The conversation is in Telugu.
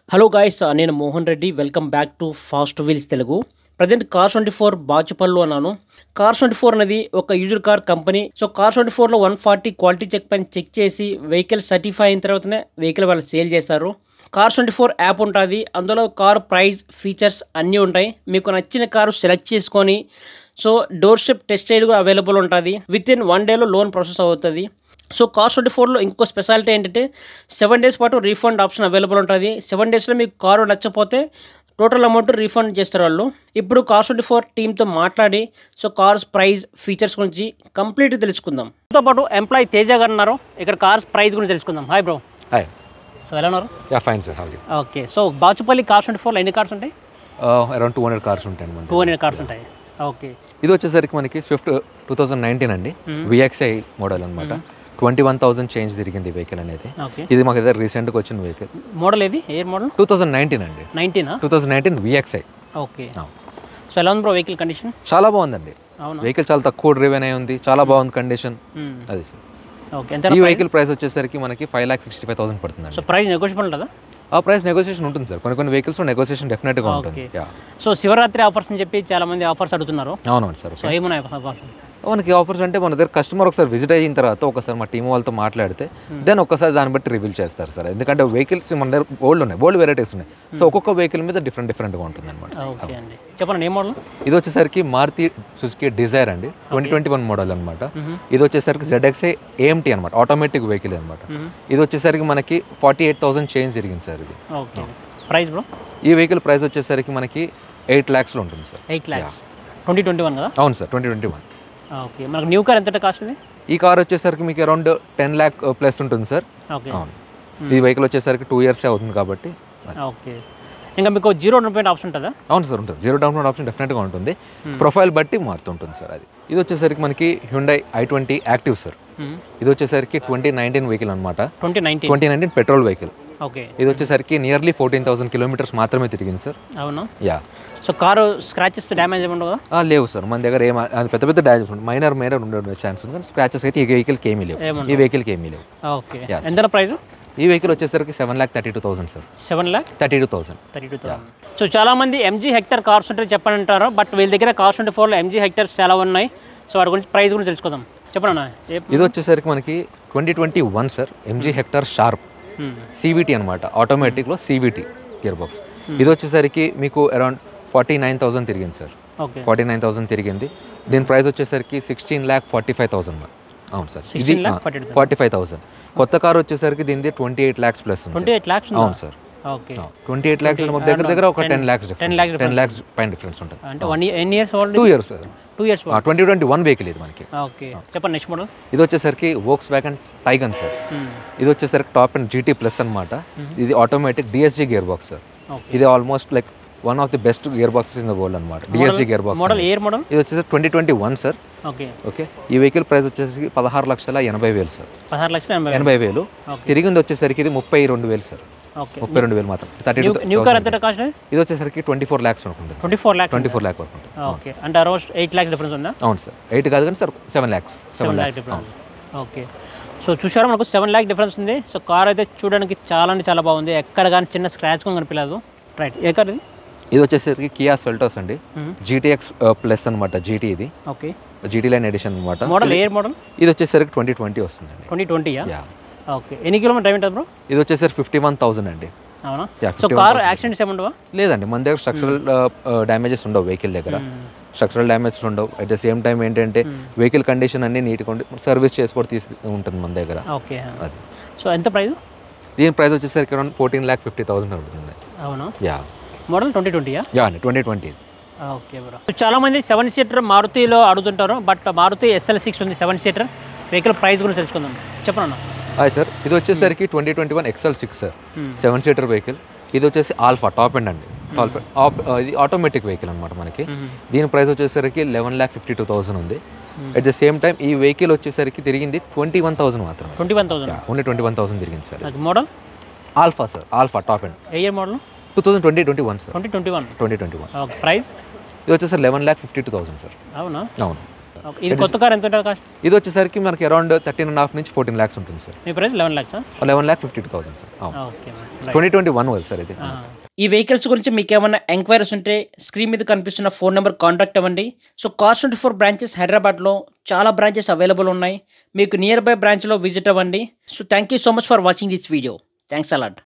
హలో గాయస్ నేను Mohan Reddy welcome back to fast wheels Telugu present car twenty four బాచుపల్లిలో ఉన్నాను కార్ ట్వంటీ ఫోర్ అనేది ఒక user car company so car twenty ఫోర్లో వన్ ఫార్టీ క్వాలిటీ చెక్ పైన చెక్ చేసి వెహికల్ సర్టిఫై అయిన తర్వాతనే వెహికల్ వాళ్ళు సేల్ చేస్తారు కార్ ట్వంటీ ఫోర్ యాప్ ఉంటుంది అందులో కార్ ప్రైస్ ఫీచర్స్ అన్నీ ఉంటాయి మీకు నచ్చిన కారు సెలెక్ట్ చేసుకొని so door step test ride కూడా అవైలబుల్ ఉంటుంది విత్ ఇన్ వన్ డేలో లోన్ ప్రాసెస్ అవుతుంది సో కార్ ట్వంటీ ఫోర్లో ఇంకో స్పెషాలిటీ ఏంటంటే సెవెన్ డేస్ పాటు రీఫండ్ ఆప్షన్ అవైలబుల్ ఉంటుంది సెవెన్ డేస్లో మీకు కారు నచ్చకపోతే టోటల్ అమౌంట్ రీఫండ్ చేస్తారు వాళ్ళు ఇప్పుడు కార్ ట్వంటీ ఫోర్ టీమ్తో మాట్లాడి సో కార్స్ ప్రైస్ ఫీచర్స్ గురించి కంప్లీట్గా తెలుసుకుందాం దాంతో పాటు ఎంప్లాయీ తేజ గారు ఉన్నారు ఇక్కడ కార్స్ ప్రైస్ గురించి తెలుసుకుందాం హాయ్ బ్రో హాయ్ సో ఎలా ఉన్నారు yeah fine sir how okay so Bachupally car twenty ఫోర్లో ఎన్ని కార్స్ ఉంటాయి అరౌండ్ టూ హండ్రెడ్ కార్స్ ఉంటాయి అనమాట టూ హండ్రెడ్ కార్స్ ఉంటాయి ఓకే ఇది వచ్చేసరికి మనకి స్విఫ్ట్ టూ థౌజండ్ నైన్టీన్ అండి విఎక్స్ఐ మోడల్ అనమాట ట్వంటీ వన్ థౌసండ్ చేంజ్ తిరిగింది వెహికల్ అనేది ఓకే ఇది మాకు ఏదో రీసెంట్గా వచ్చిన వెహికల్ మోడల్ ఏది ఏ మోడల్ టూ థౌజండ్ నైన్టీన్ అండి నైన్టీనా two thousand nineteen VXI okay so ఎలా ఉంది బ్రో వెహికల్ కండిషన్ చాలా బాగుందండి అవునా వెహికల్ చాలా తక్కువ డ్రివెన్ అయి ఉంది చాలా బాగుంది కండిషన్ మ్మ్. అది సార్ ఓకే ఎంత ఈ వెహికల్ ప్రైస్ వచ్చేసరికి మనకి five lakh sixty five thousand పడుతుందండి సో ప్రైస్ నెగోషియబుల్ ఉంటుందా ఆ ప్రైస్ నెగోసియేషన్ ఉంటుంది సార్ కొన్ని కొన్ని వెహికల్స్ నెగోసియేషన్ డెఫినెట్గా ఉంటుంది Okay. Yeah so Shivaratri offers అని చెప్పి చాలా మంది ఆఫర్స్ అడుగుతున్నారు అవునవును సార్ సో ఏమున్నాయి ఆఫర్స్ మనకి ఆఫర్స్ అంటే మన దగ్గర కస్టమర్ ఒకసారి విజిట్ అయిన తర్వాత ఒకసారి మా టీం వాళ్ళతో మాట్లాడితే దెన్ ఒకసారి దాన్ని బట్టి రివీల్ చేస్తారు సార్ ఎందుకంటే వెహికల్స్ మన దగ్గర బోల్డ్ ఉన్నాయి బోల్డ్ వెరైటీస్ ఉన్నాయి సో ఒక్కొక్క వెహికల్ మీద డిఫరెంట్ డిఫరెంట్గా ఉంటుంది అనమాట ఓకే అండి చెప్పండి ఏ మోడల్ ఇది వచ్చేసరికి మారుతి సుజుకి డిజైర్ అండి ట్వంటీ ట్వంటీ వన్ మోడల్ అనమాట ఇది వచ్చేసరికి జెడ్ఎక్స్ఏ ఏఎంటీ అనమాట ఆటోమేటిక్ వెహికల్ అనమాట ఇది వచ్చేసరికి మనకి ఫార్టీ ఎయిట్ థౌసండ్ చేంజ్ జరిగింది సార్ ఇది ఓకే ప్రైస్ బ్రో ఈ వెహికల్ ప్రైస్ వచ్చేసరికి మనకి ఎయిట్ ల్యాక్స్లో ఉంటుంది sir eight lakhs twenty twenty one కదా అవును sir twenty twenty one okay మనకు న్యూ కార్ ఎంత కాస్ట్ ఇది ఈ కార్ వచ్చేసరికి మీకు అరౌండ్ టెన్ ల్యాక్ ప్లస్ ఉంటుంది సార్ ఓకే అవును ఈ వెహికల్ వచ్చేసరికి టూ ఇయర్స్ అవుతుంది కాబట్టి ఓకే ఇంకా మీకు జీరో డౌన్ పేమెంట్ ఆప్షన్ ఉంటుందా అవును సార్ ఉంటుంది జీరో డౌన్ పేమెంట్ ఆప్షన్ డెఫినెట్గా ఉంటుంది ప్రొఫైల్ బట్టి మారుతుంటుంది సార్ అది ఇది వచ్చేసరికి మనకి Hyundai i twenty Active sir ఇది వచ్చేసరికి ట్వంటీ నైన్టీన్ వెహికల్ అనమాట twenty nineteen twenty nineteen petrol vehicle okay ఇది వచ్చేసరికి నియర్లీ ఫోర్టీన్ థౌసండ్ కిలోమీటర్స్ మాత్రమే తిరిగింది సార్ అవునా yeah so car scratches damage ఏమి ఉండదు కదా లేవు సార్ మన దగ్గర ఏం అది పెద్ద పెద్ద డ్యామేజ్ ఉంటుంది మైనర్ మైనర్ ఉండే ఛాన్స్ ఉంది కానీ స్క్రాచెస్ అయితే ఈ వెహికల్కి ఏమీ లేవు ఏముండవు. ఈ వెహికల్కి ఏమీ లేవు ఓకే Yes. ఎంత ప్రైస్ ఈ వెహికల్ వచ్చేసరికి seven lakh thirty two thousand sir seven lakh thirty two thousand thirty two thousand so చాలా మంది ఎంజీ హెక్టర్ కార్స్ ఉంటే చెప్పని అంటారు బట్ వీళ్ళ దగ్గర కార్స్ ట్వంటీ ఫోర్లో ఎంజీ హెక్టర్స్ చాలా ఉన్నాయి సో వాటి గురించి ప్రైస్ గురించి తెలుసుకుందాం చెప్పండి అన్న ఏ ఇది వచ్చేసరికి మనకి twenty twenty one sir MG Hector Sharp Hmm. CVT అనమాట ఆటోమేటిక్లో సివిటీ గియర్ బాక్స్ ఇది వచ్చేసరికి మీకు అరౌండ్ ఫార్టీ నైన్ థౌసండ్ తిరిగింది sir okay forty nine thousand తిరిగింది దీని ప్రైస్ వచ్చేసరికి sixteen lakh forty five thousand అవును సార్ ఇది 16 lakh 42,000. ఫార్టీ ఫైవ్ థౌసండ్ కొత్త కార్ వచ్చేసరికి దీనిది ట్వంటీ ఎయిట్ ల్యాక్స్ ప్లస్ ఉంది ట్వంటీ ఎయిట్ ల్యాక్స్ అవును sir okay twenty eight lakhs దగ్గర దగ్గర ఒక ten lakhs 10 lakhs ten lakhs పైన డిఫరెన్స్ ఉంటుంది అంటే వన్ ఇయర్ ఎన్ని years old two years sir two years twenty twenty one vehicle ఇది మనకి ఓకే చెప్పండి నెక్స్ట్ మోడల్ ఇది వచ్చేసరికి వోక్స్ వ్యాగన్ టైగన్ సార్ ఇది వచ్చేసరికి టాప్ అండ్ జీటీ ప్లస్ అనమాట ఇది automatic DSG gear box sir okay ఇది almost like one of the best gear boxes in the world అనమాట DSG gear box model year model ఇది వచ్చేసి twenty twenty one sir okay okay ఈ వెహికల్ ప్రైస్ వచ్చేసి పదహారు లక్షల ఎనభై వేలు సార్ పదహారు లక్షల ఎనభై ఎనభై వేలు Okay. తిరిగింది వచ్చేసరికి ఇది ముప్పై రెండు వేలు సార్ ఓకే ముప్పై రెండు వేలు మాత్రం థర్టీ న్యూ న్యూ కార్ ఎంత కాస్ట్ ఇది వచ్చేసరికి ట్వంటీ ఫోర్ ల్యాక్స్ ఉంటుంది twenty four lakhs twenty four lakh వరకు ఉంటుంది ఓకే అంటే అరౌండ్ ఎయిట్ ల్యాక్స్ డిఫరెన్స్ ఉందా అవును సార్ ఎయిట్ కాదు కానీ sir seven lakhs seven seven lakh lakhs difference okay so చూసారా మనకు సెవెన్ ల్యాక్ డిఫరెన్స్ ఉంది సో కార్ అయితే చూడడానికి చాలా అంటే చాలా బాగుంది ఎక్కడ కానీ చిన్న స్క్రాచ్ కూడా కనిపించలేదు రైట్ ఏ కార్ ఇది ఇది వచ్చేసరికి కియా సెల్టోస్ అండి Mhm. జీటీఎక్స్ ప్లస్ అనమాట జీటీ ఇది ఓకే జీటీ లైన్ ఎడిషన్ అనమాట మోడల్ ఎయిర్ మోడల్ ఇది వచ్చేసరికి ట్వంటీ ట్వంటీ వస్తుందండి ట్వంటీ ట్వంటీయా యా ఓకే ఎన్ని కిలోమీటర్ డ్రైవ్ ఉంటుంది బ్రో ఇది వచ్చేసరికి ఫిఫ్టీ వన్ థౌసండ్ అండి అవునా Yeah, సో 51,000. కార్ యాక్సిడెంట్స్ ఏముండవా లేదండి మన దగ్గర స్ట్రక్చరల్ డ్యామేజెస్ ఉండవు వెహికల్ దగ్గర స్ట్రక్చరల్ డ్యామేజెస్ ఉండవు అట్ ద సేమ్ టైం ఏంటంటే వెహికల్ కండిషన్ అన్ని నీట్గా ఉండి సర్వీస్ చేసుకోవడం తీసి ఉంటుంది మన దగ్గర ఓకే అది సో ఎంత ప్రైస్ దీని ప్రైస్ వచ్చేసరికి around fourteen lakh fifty thousand ఉంటుంది అవునా యా మోడల్ ట్వంటీ ట్వంటీయా యా అండి ట్వంటీ ట్వంటీ ఓకే బ్రో చాలా మంది సెవెన్ సీటర్ మారుతిలో అడుగుతుంటారు బట్ మారుతి ఎస్ఎల్ సిక్స్ ఉంది సెవెన్ సీటర్ వెహికల్ ప్రైస్ గురించి తెలుసుకుందాం చెప్పను హాయ్ సార్ ఇది వచ్చేసరికి twenty twenty one XL six sir Hmm. Seven seater vehicle ఇది వచ్చేసి ఆల్ఫా టాప్ ఎండ్ అండి ఆల్ఫా ఆప్- ఇది ఆటోమేటిక్ వెహికల్ అనమాట మనకి దీని ప్రైస్ వచ్చేసరికి eleven lakh fifty two thousand ఉంది అట్ ద సేమ్ టైం ఈ వెహికల్ వచ్చేసరికి తిరిగింది ట్వంటీ వన్ థౌసండ్ మాత్రమే twenty one thousand only twenty one thousand తిరిగింది sir model alpha sir alpha top end ఏ year model two thousand twenty twenty one sir twenty twenty one twenty twenty one okay price ఇది వచ్చేసి eleven lakh fifty two thousand sir అవునా అవును ఓకే. ఇది కొత్త కార్ ఎంత ఉంటుంది కాస్ట్ ఇది వచ్చేసరికి మనకి అరౌండ్ థర్టీన్ అండ్ హాఫ్ నుంచి ఫోర్టీన్ ల్యాక్స్ ఉంటుంది సార్ మీ price eleven lakhs eleven lakh fifty two thousand sir okay twenty twenty one వస్తుంది సార్ ఇది ఈ వెహికల్స్ గురించి మీకు ఏమైనా ఎంక్వైరీస్ ఉంటే స్క్రీన్ మీద కనిపిస్తున్న ఫోన్ నెంబర్ కాంటాక్ట్ అవ్వండి so car twenty four branches హైదరాబాద్లో చాలా బ్రాంచెస్ అవైలబుల్ ఉన్నాయి మీకు నియర్ బై బ్రాంచ్లో విజిట్ అవ్వండి so thank you so much for watching this video thanks allot